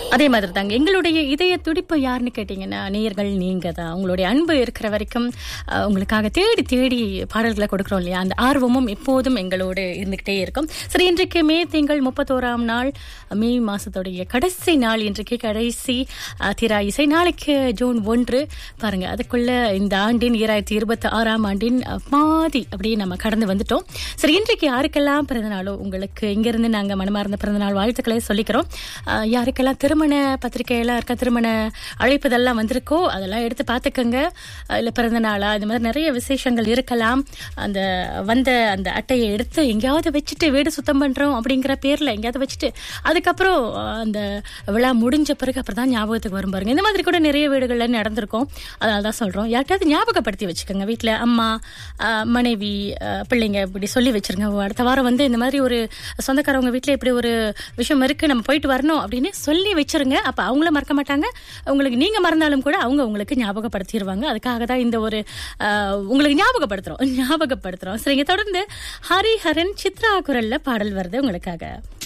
அதே மாதிரி தாங்க எங்களுடைய இதய துடிப்பு யாருன்னு கேட்டீங்கன்னா நேயர்கள் நீங்க தான் உங்களுடைய அன்பு இருக்கிற வரைக்கும் அஹ், உங்களுக்காக தேடி தேடி பாடல்களை கொடுக்குறோம் இல்லையா அந்த ஆர்வமும் எப்போதும் எங்களோடு இருந்துகிட்டே இருக்கும் சரி இன்றைக்கு மே திங்கள் முப்பத்தோராம் நாள் மே மாசத்துடைய கடைசி நாள் இன்றைக்கு கடைசி அஹ், திரா இசை நாளைக்கு ஜூன் ஒன்று பாருங்க அதுக்குள்ள இந்த ஆண்டின் ஈராயிரத்தி இருபத்தி ஆறாம் ஆண்டின் அஹ், பாதி அப்படியே நம்ம கடந்து வந்துட்டோம் சரி இன்றைக்கு யாருக்கெல்லாம் பிறந்தநாளோ உங்களுக்கு இங்கிருந்து நாங்க மனமார்ந்த பிறந்தநாள் வாழ்த்துக்களை சொல்லிக்கிறோம் அஹ், யாருக்கெல்லாம் திருமண பத்திரிகையெல்லாம் இருக்க திருமண அழைப்புதெல்லாம் வந்திருக்கோ அதெல்லாம் எடுத்து பார்த்துக்கோங்க அஹ், இல்ல பிறந்த நாளா இந்த மாதிரி நிறைய விசேஷங்கள் இருக்கலாம் அந்த வந்த அந்த அட்டையை எடுத்து எங்கேயாவது வச்சுட்டு வீடு சுத்தம் பண்றோம் அப்படிங்கிற பேர்ல எங்கேயாவது வச்சுட்டு அதுக்கப்புறம் அஹ், அந்த விழா முடிஞ்ச பிறகு அப்புறம் தான் ஞாபகத்துக்கு வரும் பாருங்க இந்த மாதிரி கூட நிறைய வீடுகள்ல நடந்திருக்கும் அதனால தான் சொல்றோம் யார்கிட்டயாவது ஞாபகப்படுத்தி வச்சுக்கோங்க வீட்டுல அம்மா அஹ், மனைவி அஹ், பிள்ளைங்க இப்படி சொல்லி வச்சிருங்க ஓ, அடுத்த வாரம் வந்து இந்த மாதிரி ஒரு சொந்தக்காரவங்க வீட்டுல இப்படி ஒரு விஷயம் இருக்கு நம்ம போயிட்டு வரணும் அப்படின்னு சொல்லி வச்சிருங்க அப்ப அவங்கள மறக்க மாட்டாங்க உங்களுக்கு நீங்க மறந்தாலும் கூட அவங்க உங்களுக்கு ஞாபகப்படுத்திடுவாங்க அதுக்காக தான் இந்த ஒரு அஹ், உங்களுக்கு ஞாபகப்படுத்துறோம் ஞாபகப்படுத்துறோம் சரிங்க தொடர்ந்து ஹரிஹரன் சித்ரா குரல்ல பாடல் வருது உங்களுக்காக